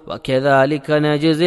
وكذلك نجزي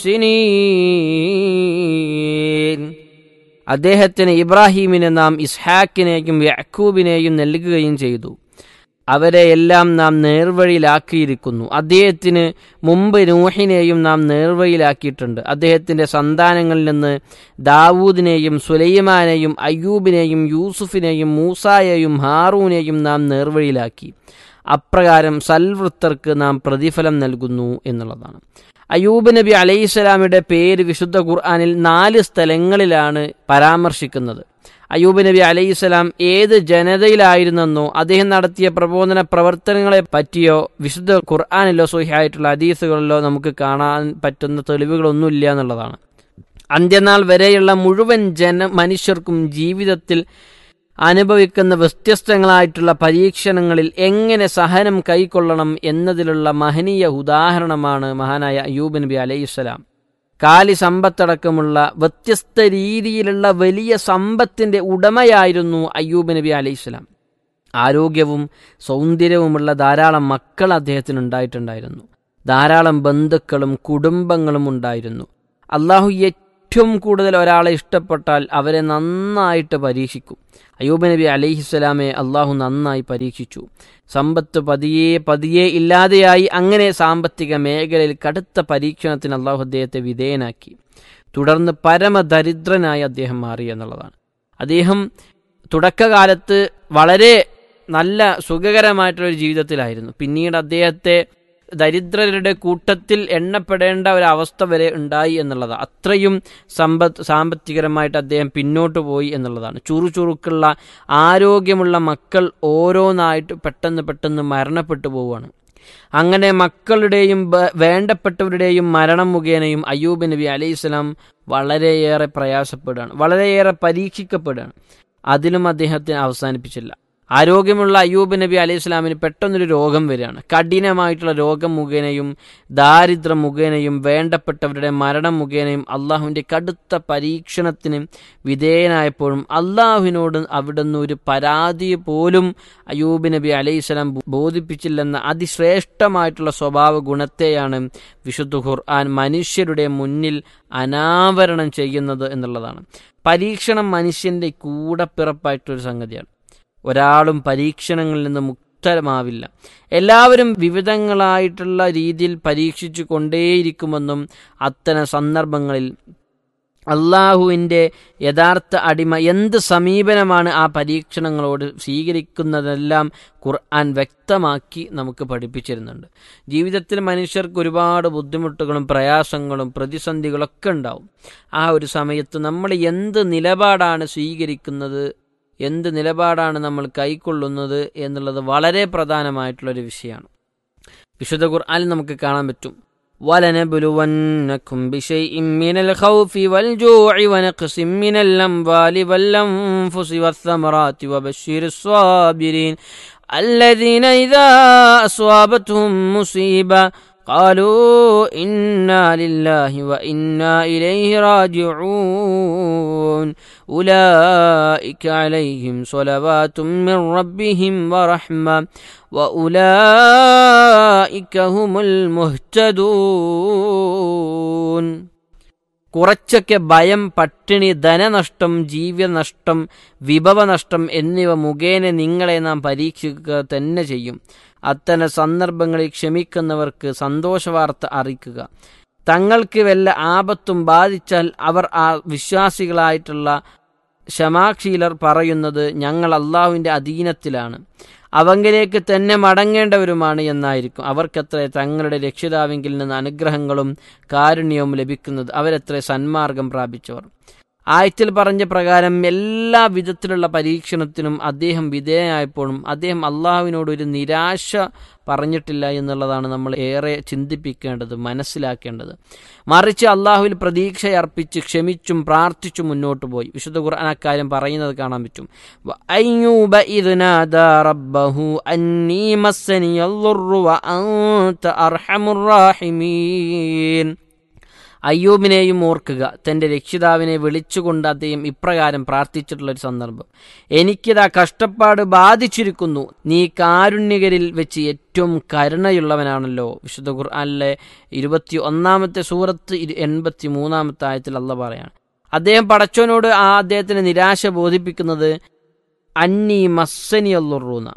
المحسنين അദ്ദേഹത്തിന് ഇബ്രാഹീമിനെ നാം ഇസ്ഹാക്കിനെയും യാക്കൂബിനെയും നൽകുകയും ചെയ്തു അവരെ എല്ലാം നാം നേർവഴിയിലാക്കിയിരിക്കുന്നു അദ്ദേഹത്തിന് മുമ്പ് നൂഹിനെയും നാം നേർവഴിയിലാക്കിയിട്ടുണ്ട് അദ്ദേഹത്തിൻ്റെ സന്താനങ്ങളിൽ നിന്ന് ദാവൂദിനെയും സുലൈമാനെയും അയ്യൂബിനെയും യൂസുഫിനെയും മൂസായെയും ഹാറൂനെയും നാം നേർവഴിയിലാക്കി അപ്രകാരം സൽവൃത്തർക്ക് നാം പ്രതിഫലം നൽകുന്നു എന്നുള്ളതാണ് അയ്യൂബ് നബി അലൈഹിസ്സലാമിയുടെ പേര് വിശുദ്ധ ഖുർആാനിൽ നാല് സ്ഥലങ്ങളിലാണ് പരാമർശിക്കുന്നത് അയ്യൂബ് നബി അലൈഹിസ്സലാം ഏത് ജനതയിലായിരുന്നെന്നോ അദ്ദേഹം നടത്തിയ പ്രബോധന പ്രവർത്തനങ്ങളെ പറ്റിയോ വിശുദ്ധ ഖുർആാനിലോ സുഹിയായിട്ടുള്ള ഹദീസുകളിലോ നമുക്ക് കാണാൻ പറ്റുന്ന തെളിവുകളൊന്നുമില്ല എന്നുള്ളതാണ് അന്ത്യനാൾ വരെയുള്ള മുഴുവൻ ജന മനുഷ്യർക്കും ജീവിതത്തിൽ അനുഭവിക്കുന്ന വ്യത്യസ്തങ്ങളായിട്ടുള്ള പരീക്ഷണങ്ങളിൽ എങ്ങനെ സഹനം കൈക്കൊള്ളണം എന്നതിലുള്ള മഹനീയ ഉദാഹരണമാണ് മഹാനായ അയ്യൂബ് നബി അലൈഹിസ്സലാം കാലി സമ്പത്തടക്കമുള്ള വ്യത്യസ്ത രീതിയിലുള്ള വലിയ സമ്പത്തിന്റെ ഉടമയായിരുന്നു അയ്യൂബ് നബി അലൈഹിസ്സലാം ആരോഗ്യവും സൗന്ദര്യവുമുള്ള ധാരാളം മക്കൾ അദ്ദേഹത്തിന് ഉണ്ടായിട്ടുണ്ടായിരുന്നു ധാരാളം ബന്ധുക്കളും കുടുംബങ്ങളും ഉണ്ടായിരുന്നു അള്ളാഹു ഏറ്റവും കൂടുതൽ ഒരാളെ ഇഷ്ടപ്പെട്ടാൽ അവരെ നന്നായിട്ട് പരീക്ഷിക്കും അയ്യൂബ് നബി അലൈഹിസ്സലാമെ അള്ളാഹു നന്നായി പരീക്ഷിച്ചു സമ്പത്ത് പതിയെ പതിയെ ഇല്ലാതെയായി അങ്ങനെ സാമ്പത്തിക മേഖലയിൽ കടുത്ത പരീക്ഷണത്തിന് അള്ളാഹു അദ്ദേഹത്തെ വിധേയനാക്കി തുടർന്ന് പരമദരിദ്രനായി അദ്ദേഹം മാറി എന്നുള്ളതാണ് അദ്ദേഹം തുടക്കകാലത്ത് വളരെ നല്ല സുഖകരമായിട്ടുള്ളൊരു ജീവിതത്തിലായിരുന്നു പിന്നീട് അദ്ദേഹത്തെ ദരിദ്രരുടെ കൂട്ടത്തിൽ എണ്ണപ്പെടേണ്ട ഒരു അവസ്ഥ വരെ ഉണ്ടായി എന്നുള്ളതാണ് അത്രയും സമ്പത്ത് സാമ്പത്തികരമായിട്ട് അദ്ദേഹം പിന്നോട്ട് പോയി എന്നുള്ളതാണ് ചുറുചുറുക്കുള്ള ആരോഗ്യമുള്ള മക്കൾ ഓരോന്നായിട്ട് പെട്ടെന്ന് പെട്ടെന്ന് മരണപ്പെട്ടു പോവുകയാണ് അങ്ങനെ മക്കളുടെയും വേണ്ടപ്പെട്ടവരുടെയും മരണം മുഖേനയും അയ്യൂബ് നബി അലൈഹിസ്ലാം വളരെയേറെ പ്രയാസപ്പെടുകയാണ് വളരെയേറെ പരീക്ഷിക്കപ്പെടുകയാണ് അതിലും അദ്ദേഹത്തിന് അവസാനിപ്പിച്ചില്ല ആരോഗ്യമുള്ള അയ്യൂബ് നബി അലൈഹി സ്വലാമിന് പെട്ടെന്നൊരു രോഗം വരികയാണ് കഠിനമായിട്ടുള്ള രോഗം മുഖേനയും ദാരിദ്ര്യം മുഖേനയും വേണ്ടപ്പെട്ടവരുടെ മരണം മുഖേനയും അള്ളാഹുവിൻ്റെ കടുത്ത പരീക്ഷണത്തിന് വിധേയനായപ്പോഴും അള്ളാഹുവിനോട് അവിടുന്ന് ഒരു പരാതി പോലും അയ്യൂബ് നബി അലൈഹി സ്വലാം ബോധിപ്പിച്ചില്ലെന്ന അതിശ്രേഷ്ഠമായിട്ടുള്ള സ്വഭാവ ഗുണത്തെയാണ് വിശുദ്ധ ഖുർആൻ മനുഷ്യരുടെ മുന്നിൽ അനാവരണം ചെയ്യുന്നത് എന്നുള്ളതാണ് പരീക്ഷണം മനുഷ്യൻ്റെ കൂടപ്പിറപ്പായിട്ടൊരു സംഗതിയാണ് ഒരാളും പരീക്ഷണങ്ങളിൽ നിന്ന് മുക്തമാവില്ല എല്ലാവരും വിവിധങ്ങളായിട്ടുള്ള രീതിയിൽ പരീക്ഷിച്ചു കൊണ്ടേയിരിക്കുമെന്നും അത്തരം സന്ദർഭങ്ങളിൽ അള്ളാഹുവിൻ്റെ യഥാർത്ഥ അടിമ എന്ത് സമീപനമാണ് ആ പരീക്ഷണങ്ങളോട് സ്വീകരിക്കുന്നതെല്ലാം ഖുർആൻ വ്യക്തമാക്കി നമുക്ക് പഠിപ്പിച്ചിരുന്നുണ്ട് ജീവിതത്തിൽ മനുഷ്യർക്ക് ഒരുപാട് ബുദ്ധിമുട്ടുകളും പ്രയാസങ്ങളും പ്രതിസന്ധികളൊക്കെ ഉണ്ടാവും ആ ഒരു സമയത്ത് നമ്മൾ എന്ത് നിലപാടാണ് സ്വീകരിക്കുന്നത് എന്ത് നിലപാടാണ് നമ്മൾ കൈക്കൊള്ളുന്നത് എന്നുള്ളത് വളരെ പ്രധാനമായിട്ടുള്ളൊരു വിഷയമാണ് വിശുദ്ധ ഖുർആനിൽ നമുക്ക് കാണാൻ പറ്റും ولنبلونكم بشيء من الخوف والجوع ونقص من الأموال والأنفس والثمرات وبشر الصابرين الذين إذا أصابتهم مصيبة قالوا إنا لله وإنا إليه راجعون أولئك عليهم صلوات من ربهم ورحمة وأولئك هم المهتدون കുറച്ചൊക്കെ ഭയം പട്ടിണി ധനനഷ്ടം ജീവനഷ്ടം വിഭവനഷ്ടം എന്നിവ മുഖേന നിങ്ങളെ നാം പരീക്ഷിക്കുക തന്നെ ചെയ്യും അത്തരം സന്ദർഭങ്ങളിൽ ക്ഷമിക്കുന്നവർക്ക് സന്തോഷവാർത്ത അറിയിക്കുക തങ്ങൾക്ക് വല്ല ആപത്തും ബാധിച്ചാൽ അവർ ആ വിശ്വാസികളായിട്ടുള്ള ക്ഷമാക്ഷീലർ പറയുന്നത് ഞങ്ങൾ അള്ളാഹുവിൻ്റെ അധീനത്തിലാണ് അവങ്കിലേക്ക് തന്നെ മടങ്ങേണ്ടവരുമാണ് എന്നായിരിക്കും അവർക്കത്ര തങ്ങളുടെ രക്ഷിതാവിങ്കിൽ നിന്ന് അനുഗ്രഹങ്ങളും കാരുണ്യവും ലഭിക്കുന്നത് അവരെത്ര സന്മാർഗം പ്രാപിച്ചവർ ആയത്തിൽ പറഞ്ഞ പ്രകാരം എല്ലാ വിധത്തിലുള്ള പരീക്ഷണത്തിനും അദ്ദേഹം വിധേയനായപ്പോഴും അദ്ദേഹം അള്ളാഹുവിനോട് ഒരു നിരാശ പറഞ്ഞിട്ടില്ല എന്നുള്ളതാണ് നമ്മൾ ഏറെ ചിന്തിപ്പിക്കേണ്ടത് മനസ്സിലാക്കേണ്ടത് മറിച്ച് അള്ളാഹുവിൽ പ്രതീക്ഷയർപ്പിച്ച് ക്ഷമിച്ചും പ്രാർത്ഥിച്ചും മുന്നോട്ട് പോയി വിശുദ്ധ ഖുർആൻ അക്കാര്യം പറയുന്നത് കാണാൻ പറ്റും അയ്യൂബ ഇദ് നാദാ റബ്ബഹു അന്നീ മസ്സനിയൽ ദുർറു വഅൻത അർഹമുർ റാഹിമീൻ അയ്യൂബിനെയും ഓർക്കുക തന്റെ രക്ഷിതാവിനെ വിളിച്ചുകൊണ്ട് അദ്ദേഹം ഇപ്രകാരം പ്രാർത്ഥിച്ചിട്ടുള്ള ഒരു സന്ദർഭം എനിക്കിതാ കഷ്ടപ്പാട് ബാധിച്ചിരിക്കുന്നു നീ കാരുണ്യകരിൽ വെച്ച് ഏറ്റവും കരുണയുള്ളവനാണല്ലോ വിശുദ്ധ ഖുർആനിലെ ഇരുപത്തി ഒന്നാമത്തെ സൂറത്ത് എൺപത്തി മൂന്നാമത്തെ ആയത്തിൽ അല്ല പറയാണ് അദ്ദേഹം പടച്ചോനോട് ആ അദ്ദേഹത്തിന് നിരാശ ബോധിപ്പിക്കുന്നത് അന്നി മസ്സനി അല്ലുറൂന്ന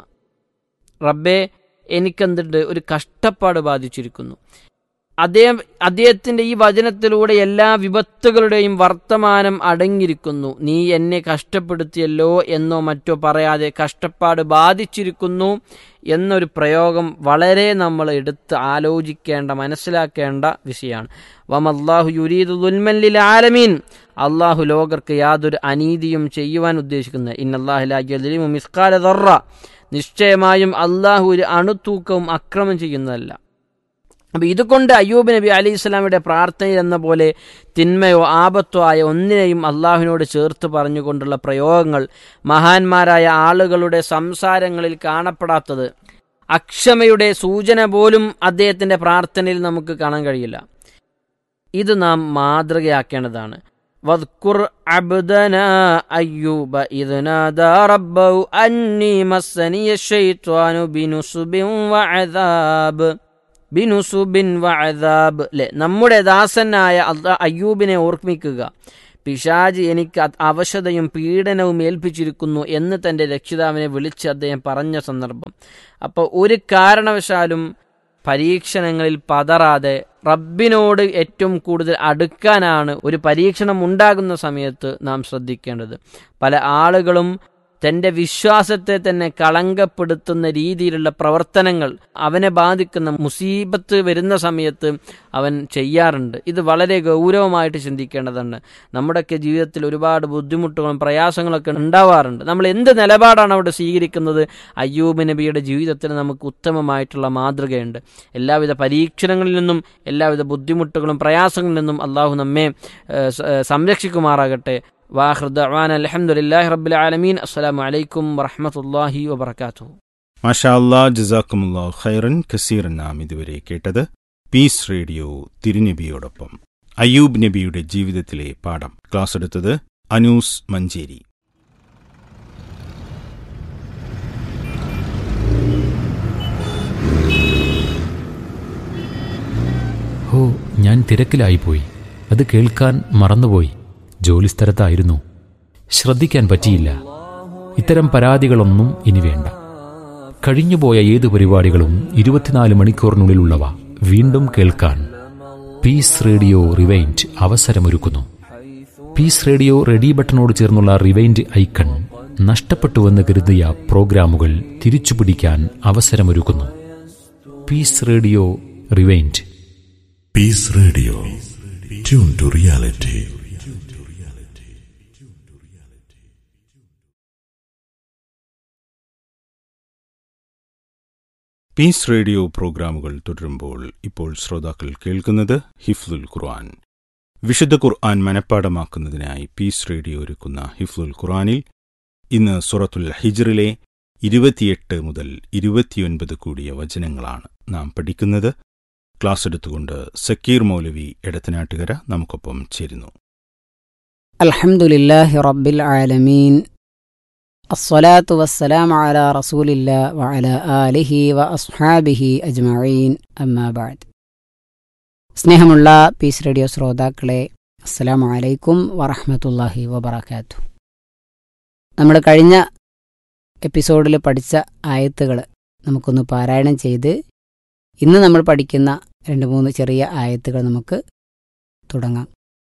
റബ്ബെ എനിക്കെന്തുണ്ട് ഒരു കഷ്ടപ്പാട് ബാധിച്ചിരിക്കുന്നു അദ്ദേഹം അദ്ദേഹത്തിന്റെ ഈ വചനത്തിലൂടെ എല്ലാ വിപത്തുകളുടെയും വർത്തമാനം അടങ്ങിയിരിക്കുന്നു നീ എന്നെ കഷ്ടപ്പെടുത്തിയല്ലോ എന്നോ മറ്റോ പറയാതെ കഷ്ടപ്പാട് ബാധിച്ചിരിക്കുന്നു എന്നൊരു പ്രയോഗം വളരെ നമ്മൾ എടുത്ത് ആലോചിക്കേണ്ട മനസ്സിലാക്കേണ്ട വിഷയമാണ് വമല്ലാഹു യുരീദ് ദുൽമല്ലിൽ ആലമീൻ അള്ളാഹു ലോകർക്ക് യാതൊരു അനീതിയും ചെയ്യുവാൻ ഉദ്ദേശിക്കുന്നത് ഇന്നല്ലാഹിലാജലിമു മിസ്കാല ദൊറ നിശ്ചയമായും അള്ളാഹു ഒരു അണുത്തൂക്കവും അക്രമം ചെയ്യുന്നതല്ല അപ്പം ഇതുകൊണ്ട് അയ്യൂബ് നബി അലി ഇസ്ലാമിയുടെ പ്രാർത്ഥനയിൽ എന്ന പോലെ തിന്മയോ ആപത്തോ ആയ ഒന്നിനെയും അള്ളാഹുവിനോട് ചേർത്ത് പറഞ്ഞുകൊണ്ടുള്ള പ്രയോഗങ്ങൾ മഹാന്മാരായ ആളുകളുടെ സംസാരങ്ങളിൽ കാണപ്പെടാത്തത് അക്ഷമയുടെ സൂചന പോലും അദ്ദേഹത്തിന്റെ പ്രാർത്ഥനയിൽ നമുക്ക് കാണാൻ കഴിയില്ല ഇത് നാം മാതൃകയാക്കേണ്ടതാണ് واذكر عبدنا أيوب إذ نادى ربه أني مسني الشيطان بنصب وعذاب ബിനുസുബിൻ വഅദാബ് അല്ലെ നമ്മുടെ ദാസനായ അയ്യൂബിനെ ഓർമ്മിക്കുക പിശാജ് എനിക്ക് അവശതയും പീഡനവും ഏൽപ്പിച്ചിരിക്കുന്നു എന്ന് തന്റെ രക്ഷിതാവിനെ വിളിച്ച് അദ്ദേഹം പറഞ്ഞ സന്ദർഭം അപ്പോൾ ഒരു കാരണവശാലും പരീക്ഷണങ്ങളിൽ പതറാതെ റബ്ബിനോട് ഏറ്റവും കൂടുതൽ അടുക്കാനാണ് ഒരു പരീക്ഷണം ഉണ്ടാകുന്ന സമയത്ത് നാം ശ്രദ്ധിക്കേണ്ടത് പല ആളുകളും തന്റെ വിശ്വാസത്തെ തന്നെ കളങ്കപ്പെടുത്തുന്ന രീതിയിലുള്ള പ്രവർത്തനങ്ങൾ അവനെ ബാധിക്കുന്ന മുസീബത്ത് വരുന്ന സമയത്ത് അവൻ ചെയ്യാറുണ്ട് ഇത് വളരെ ഗൗരവമായിട്ട് ചിന്തിക്കേണ്ടതാണ് നമ്മുടെയൊക്കെ ജീവിതത്തിൽ ഒരുപാട് ബുദ്ധിമുട്ടുകളും പ്രയാസങ്ങളൊക്കെ ഉണ്ടാവാറുണ്ട് നമ്മൾ എന്ത് നിലപാടാണ് അവിടെ സ്വീകരിക്കുന്നത് അയ്യൂബ് നബിയുടെ ജീവിതത്തിൽ നമുക്ക് ഉത്തമമായിട്ടുള്ള മാതൃകയുണ്ട് എല്ലാവിധ പരീക്ഷണങ്ങളിൽ നിന്നും എല്ലാവിധ ബുദ്ധിമുട്ടുകളും പ്രയാസങ്ങളിൽ നിന്നും അള്ളാഹു നമ്മെ സംരക്ഷിക്കുമാറാകട്ടെ واخر دعوانا الحمد لله رب العالمين السلام عليكم ورحمه الله وبركاته മാഷാ അല്ലാ ജസാക്കുമുല്ലാ ഖൈറൻ കസീറൻ നാം ഇതുവരെ കേട്ടത് പീസ് റേഡിയോ തിരുനബിയോടൊപ്പം അയ്യൂബ് നബിയുടെ ജീവിതത്തിലെ പാഠം ക്ലാസ് എടുത്തത് അനൂസ് മഞ്ചേരി ഹോ ഞാൻ തിരക്കിലായിപ്പോയി അത് കേൾക്കാൻ മറന്നുപോയി ജോലിസ്ഥലത്തായിരുന്നു ശ്രദ്ധിക്കാൻ പറ്റിയില്ല ഇത്തരം പരാതികളൊന്നും ഇനി വേണ്ട കഴിഞ്ഞുപോയ ഏത് പരിപാടികളും ഇരുപത്തിനാല് മണിക്കൂറിനുള്ളിലുള്ളവ വീണ്ടും കേൾക്കാൻ പീസ് റേഡിയോ റിവൈൻഡ് അവസരമൊരുക്കുന്നു പീസ് റേഡിയോ റെഡി ബട്ടണോട് ചേർന്നുള്ള റിവൈൻഡ് ഐക്കൺ നഷ്ടപ്പെട്ടുവെന്ന് കരുതിയ പ്രോഗ്രാമുകൾ തിരിച്ചുപിടിക്കാൻ അവസരമൊരുക്കുന്നു peace radio rewind peace radio tune to reality peace radio പ്രോഗ്രാമുകൾ തുടരുമ്പോൾ ഇപ്പോൾ ശ്രോതാക്കൾ കേൾക്കുന്നത് ഹിഫ്ലുൽ ഖുർആൻ വിശുദ്ധ ഖുർആൻ മനഃപ്പാടമാക്കുന്നതിനായി പീസ് റേഡിയോ ഒരുക്കുന്ന ഹിഫ്ലുൽ ഖുർആനിൽ ഇന്ന് സുറത്തുൽ ഹിജറിലെ ഇരുപത്തിയെട്ട് മുതൽ ഇരുപത്തിയൊൻപത് കൂടിയ വചനങ്ങളാണ് നാം പഠിക്കുന്നത് ക്ലാസ് എടുത്തുകൊണ്ട് സക്കീർ മൗലവി എടത്തനാട്ടുകര നമുക്കൊപ്പം ചേരുന്നു അൽഹംദുലില്ലാഹി റബ്ബിൽ ആലമീൻ അസ്സലാത്തു വസ്സലാം അലാ റസൂലില്ല വഅല ആലിഹി വ അസ്ഹാബിഹി അജ്മഈൻ അമ്മാ ബഅദ് സ്നേഹമുള്ള പീസ് റേഡിയോ ശ്രോതാക്കളെ അസ്സലാമു അലൈക്കും വറഹ്മത്തുള്ളാഹി വബറകാത്തു നമ്മൾ കഴിഞ്ഞ എപ്പിസോഡിൽ പഠിച്ച ആയത്തുകൾ നമുക്കൊന്ന് പാരായണം ചെയ്ത് ഇന്ന് നമ്മൾ പഠിക്കുന്ന രണ്ട് മൂന്ന് ചെറിയ ആയത്തുകൾ നമുക്ക് തുടങ്ങാം